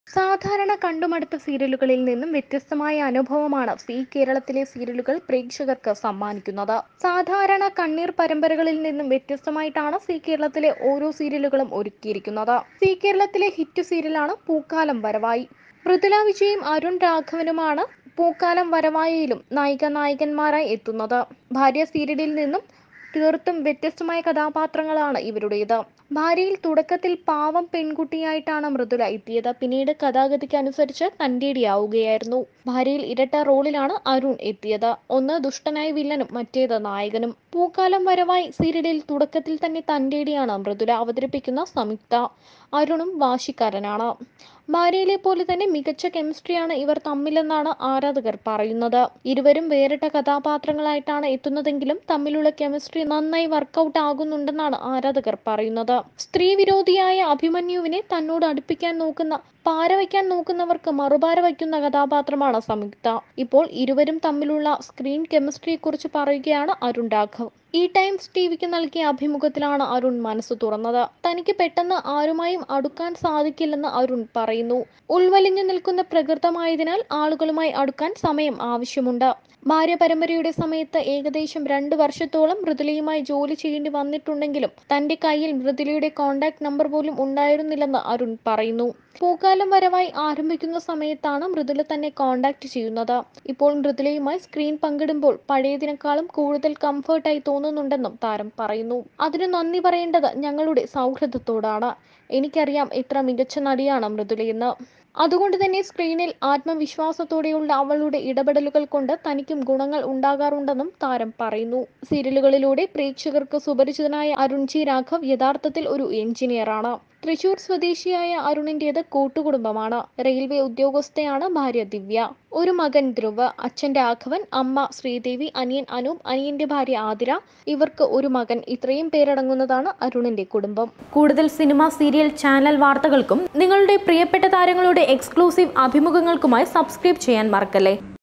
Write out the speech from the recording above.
സാധാരണ കണ്ടുമടുത്ത സീരിയലുകളിൽ നിന്നും വ്യത്യസ്തമായ അനുഭവമാണ് സി കേരളത്തിലെ സീരിയലുകൾ പ്രേക്ഷകർക്ക് സമ്മാനിക്കുന്നത് സാധാരണ കണ്ണീർ പരമ്പരകളിൽ നിന്നും വ്യത്യസ്തമായിട്ടാണ് സി കേരളത്തിലെ ഓരോ സീരിയലുകളും ഒരുക്കിയിരിക്കുന്നത് സി കേരളത്തിലെ ഹിറ്റ് സീരിയലാണ് പൂക്കാലം വരവായി മൃദുല വിജയും അരുൺ രാഘവനുമാണ് പൂക്കാലം വരവായിയിലും നായിക നായകന്മാരായി എത്തുന്നത് ഭാര്യ സീരിയലിൽ നിന്നും തീർത്തും വ്യത്യസ്തമായ കഥാപാത്രങ്ങളാണ് ഇവരുടേത് ഭാര്യയിൽ തുടക്കത്തിൽ പാവം പെൺകുട്ടിയായിട്ടാണ് മൃദുല എത്തിയത് പിന്നീട് കഥാഗതിക്ക് അനുസരിച്ച് തന്റേടിയാവുകയായിരുന്നു ഭാര്യയിൽ ഇരട്ട റോളിലാണ് അരുൺ എത്തിയത് ഒന്ന് ദുഷ്ടനായ വില്ലനും മറ്റേത് നായകനും പൂക്കാലം വരവായി സീരിയലിൽ തുടക്കത്തിൽ തന്നെ തന്റേടിയാണ് മൃദുല അവതരിപ്പിക്കുന്ന സംയുക്ത അരുണും വാശിക്കാരനാണ് ഭാര്യയിലെ പോലെ തന്നെ മികച്ച കെമിസ്ട്രിയാണ് ഇവർ തമ്മിലെന്നാണ് ആരാധകർ പറയുന്നത് ഇരുവരും വേറിട്ട കഥാപാത്രങ്ങളായിട്ടാണ് എത്തുന്നതെങ്കിലും തമ്മിലുള്ള കെമിസ്ട്രി നന്നായി വർക്കൗട്ട് ആകുന്നുണ്ടെന്നാണ് ആരാധകർ പറയുന്നത് സ്ത്രീ വിരോധിയായ അഭിമന്യുവിനെ തന്നോട് അടുപ്പിക്കാൻ നോക്കുന്ന പാര വയ്ക്കാൻ നോക്കുന്നവർക്ക് മറുപാര വയ്ക്കുന്ന കഥാപാത്രമാണ് സംയുക്ത ഇപ്പോൾ ഇരുവരും തമ്മിലുള്ള സ്ക്രീൻ കെമിസ്ട്രിയെ കുറിച്ച് പറയുകയാണ് അരുൺ രാഘവ് ഈ ടൈംസ് ടിവിക്ക് നൽകിയ അഭിമുഖത്തിലാണ് അരുൺ മനസ്സ് തുറന്നത് തനിക്ക് പെട്ടെന്ന് ആരുമായും അടുക്കാൻ സാധിക്കില്ലെന്ന് അരുൺ പറയുന്നു ഉൾവലിഞ്ഞു നിൽക്കുന്ന പ്രകൃതമായതിനാൽ ആളുകളുമായി അടുക്കാൻ സമയം ആവശ്യമുണ്ട് ഭാര്യ പരമ്പരയുടെ സമയത്ത് ഏകദേശം രണ്ട് വർഷത്തോളം മൃദുലയുമായി ജോലി ചെയ്യേണ്ടി വന്നിട്ടുണ്ടെങ്കിലും തന്റെ കയ്യിൽ മൃദുലയുടെ കോണ്ടാക്ട് നമ്പർ പോലും ഉണ്ടായിരുന്നില്ലെന്ന് അരുൺ പറയുന്നു പൂക്കാലം വരവായി ആരംഭിക്കുന്ന സമയത്താണ് മൃദുല തന്നെ കോണ്ടാക്ട് ചെയ്യുന്നത് ഇപ്പോൾ മൃദുലയുമായി സ്ക്രീൻ പങ്കിടുമ്പോൾ പഴയതിനേക്കാളും കൂടുതൽ കംഫർട്ടായി തോന്നുന്നുണ്ടെന്നും താരം പറയുന്നു അതിന് നന്ദി പറയേണ്ടത് ഞങ്ങളുടെ സൗഹൃദത്തോടാണ് എനിക്കറിയാം എത്ര മികച്ച നടിയാണ് മൃദുലയെന്ന് അതുകൊണ്ട് തന്നെ സ്ക്രീനിൽ ആത്മവിശ്വാസത്തോടെയുള്ള അവളുടെ ഇടപെടലുകൾ കൊണ്ട് തനിക്കും ഗുണങ്ങൾ ഉണ്ടാകാറുണ്ടെന്നും താരം പറയുന്നു സീരിയലുകളിലൂടെ പ്രേക്ഷകർക്ക് സുപരിചിതനായ അരുൺ ജി രാഘവ് യഥാർത്ഥത്തിൽ ഒരു എഞ്ചിനീയറാണ് തൃശൂർ സ്വദേശിയായ അരുണിൻ്റേത് കൂട്ടുകുടുംബമാണ് റെയിൽവേ ഉദ്യോഗസ്ഥയാണ് ഭാര്യ ദിവ്യ ഒരു മകൻ ധ്രുവ് അച്ഛൻ രാഘവൻ അമ്മ ശ്രീദേവി അനിയൻ അനൂപ് അനിയന്റെ ഭാര്യ ആതിര ഇവർക്ക് ഒരു മകൻ ഇത്രയും പേരടങ്ങുന്നതാണ് അരുണിന്റെ കുടുംബം കൂടുതൽ സിനിമ സീരിയൽ ചാനൽ വാർത്തകൾക്കും നിങ്ങളുടെ പ്രിയപ്പെട്ട താരങ്ങളുടെ എക്സ്ക്ലൂസീവ് അഭിമുഖങ്ങൾക്കുമായി സബ്സ്ക്രൈബ് ചെയ്യാൻ മറക്കല്ലേ